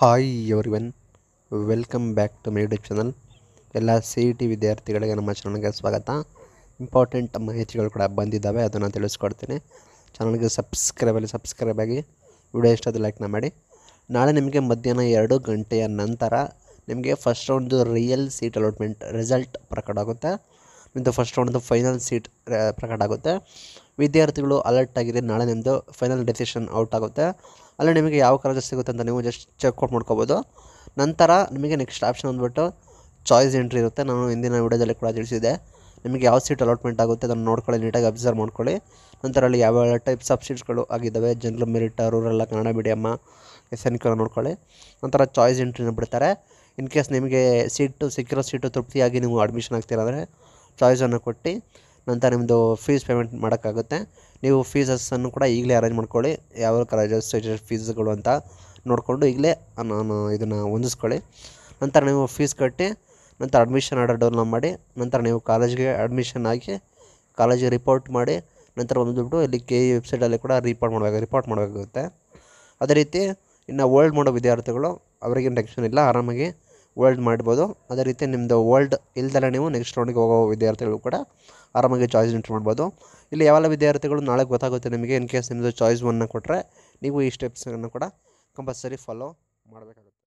hi everyone welcome back to my YouTube channel ಎಲ್ಲ C E T ವಿದ್ಯಾರ್ಥಿಗಳಿಗೆ ನಮ್ಮ ಚಾನಲ್ಗೆ ಸ್ವಾಗತ ಇಂಪಾರ್ಟೆಂಟ್ ಮಾಹಿತಿಗಳು ಕೂಡ ಬಂದಿದ್ದಾವೆ ಅದನ್ನು ತಿಳಿಸ್ಕೊಡ್ತೀನಿ ಚಾನಲ್ಗೆ ಸಬ್ಸ್ಕ್ರೈಬಲ್ಲಿ ಸಬ್ಸ್ಕ್ರೈಬ್ ಆಗಿ ವಿಡಿಯೋ ಇಷ್ಟದ ಲೈಕ್ನ ಮಾಡಿ ನಾಳೆ ನಿಮಗೆ ಮಧ್ಯಾಹ್ನ ಎರಡು ಗಂಟೆಯ ನಂತರ ನಿಮಗೆ ಫಸ್ಟ್ ರೌಂಡ್ದು ರಿಯಲ್ ಸೀಟ್ ಅಲಾಟ್ಮೆಂಟ್ ರಿಸಲ್ಟ್ ಪ್ರಕಟ ಆಗುತ್ತೆ ನಿಮ್ಮದು ಫಸ್ಟ್ ರೌಂಡ್ದು ಫೈನಲ್ ಸೀಟ್ ಪ್ರಕಟ ಆಗುತ್ತೆ ವಿದ್ಯಾರ್ಥಿಗಳು ಅಲರ್ಟ್ ಆಗಿದೆ ನಾಳೆ ನಿಮ್ಮದು ಫೈನಲ್ ಡೆಸಿಷನ್ ಔಟ್ ಆಗುತ್ತೆ ಅಲ್ಲಿ ನಿಮಗೆ ಯಾವ ಕಾಲೇಜ್ ಸಿಗುತ್ತೆ ಅಂತ ನೀವು ಜಸ್ಟ್ ಚೆಕ್ಔಟ್ ಮಾಡ್ಕೋಬೋದು ನಂತರ ನಿಮಗೆ ನೆಕ್ಸ್ಟ್ ಆಪ್ಷನ್ ಅಂದ್ಬಿಟ್ಟು ಚಾಯ್ಸ್ ಎಂಟ್ರಿ ಇರುತ್ತೆ ನಾನು ಹಿಂದಿನ ವಿಡಿಯೋದಲ್ಲಿ ಕೂಡ ತಿಳಿಸಿದೆ ನಿಮಗೆ ಯಾವ ಸೀಟ್ ಅಲಾಟ್ಮೆಂಟ್ ಆಗುತ್ತೆ ಅದನ್ನು ನೋಡ್ಕೊಳ್ಳಿ ನೀಟಾಗಿ ಅಬ್ಸರ್ವ್ ಮಾಡ್ಕೊಳ್ಳಿ ನಂತರ ಅಲ್ಲಿ ಯಾವ ಟೈಪ್ಸ್ ಆಫ್ ಸೀಟ್ಸ್ಗಳು ಆಗಿದ್ದಾವೆ ಜನರಲ್ ಮೆರಿಟ್ ರೂರಲ್ಲ ಕನ್ನಡ ಮೀಡಿಯಮ್ಮ ಎಸ್ ಎನ್ ಕ್ಯೂ ನೋಡ್ಕೊಳ್ಳಿ ನಂತರ ಚಾಯ್ಸ್ ಎಂಟ್ರಿನ ಬಿಡ್ತಾರೆ ಇನ್ ಕೇಸ್ ನಿಮಗೆ ಸೀಟು ಸಿಕ್ಕಿರೋ ಸೀಟು ತೃಪ್ತಿಯಾಗಿ ನೀವು ಅಡ್ಮಿಷನ್ ಆಗ್ತೀರಂದರೆ ಚಾಯ್ಸನ್ನು ಕೊಟ್ಟು ನಂತರ ನಿಮ್ಮದು ಫೀಸ್ ಪೇಮೆಂಟ್ ಮಾಡೋಕ್ಕಾಗುತ್ತೆ ನೀವು ಫೀಸಸ್ಸನ್ನು ಕೂಡ ಈಗಲೇ ಅರೇಂಜ್ ಮಾಡ್ಕೊಳ್ಳಿ ಯಾವ ಕಾಲೇಜಸ್ ಫೀಸ್ಗಳು ಅಂತ ನೋಡಿಕೊಂಡು ಈಗಲೇ ನಾನು ಇದನ್ನು ಹೊಂದಿಸ್ಕೊಳ್ಳಿ ನಂತರ ನೀವು ಫೀಸ್ ಕಟ್ಟಿ ನಂತರ ಅಡ್ಮಿಷನ್ ಆರ್ಡರ್ ಡೌನ್ಲೋಡ್ ಮಾಡಿ ನಂತರ ನೀವು ಕಾಲೇಜ್ಗೆ ಅಡ್ಮಿಷನ್ ಆಗಿ ಕಾಲೇಜಿಗೆ ರಿಪೋರ್ಟ್ ಮಾಡಿ ನಂತರ ಬಂದುಬಿಟ್ಟು ಇಲ್ಲಿ ಕೆ ಇ ವೆಬ್ಸೈಟಲ್ಲಿ ಕೂಡ ರಿಪೋರ್ಟ್ ಮಾಡಬೇಕು ರಿಪೋರ್ಟ್ ಮಾಡಬೇಕಾಗುತ್ತೆ ಅದೇ ರೀತಿ ಇನ್ನು ಓಲ್ಡ್ ಮಾಡೋ ವಿದ್ಯಾರ್ಥಿಗಳು ಅವರಿಗೇನು ಟೆನ್ಷನ್ ಇಲ್ಲ ಆರಾಮಾಗಿ ಓಲ್ಡ್ ಮಾಡ್ಬೋದು ಅದೇ ರೀತಿ ನಿಮ್ಮದು ಓಲ್ಡ್ ಇಲ್ದಲೆ ನೀವು ನೆಕ್ಸ್ಟ್ ರೌಂಡಿಗೆ ಹೋಗೋ ವಿದ್ಯಾರ್ಥಿಗಳು ಕೂಡ ಆರಾಮಾಗಿ ಚಾಯ್ಸ್ ಎಂಟ್ರ್ ಮಾಡ್ಬೋದು ಇಲ್ಲಿ ಯಾವೆಲ್ಲ ವಿದ್ಯಾರ್ಥಿಗಳು ನಾಳೆ ಗೊತ್ತಾಗುತ್ತೆ ನಿಮಗೆ ಇನ್ ಕೇಸ್ ನಿಮ್ಮದು ಚಾಯ್ಸ್ ಒನ್ನ ಕೊಟ್ಟರೆ ನೀವು ಈ ಸ್ಟೆಪ್ಸನ್ನು ಕೂಡ ಕಂಪಲ್ಸರಿ ಫಾಲೋ ಮಾಡಬೇಕಾಗುತ್ತೆ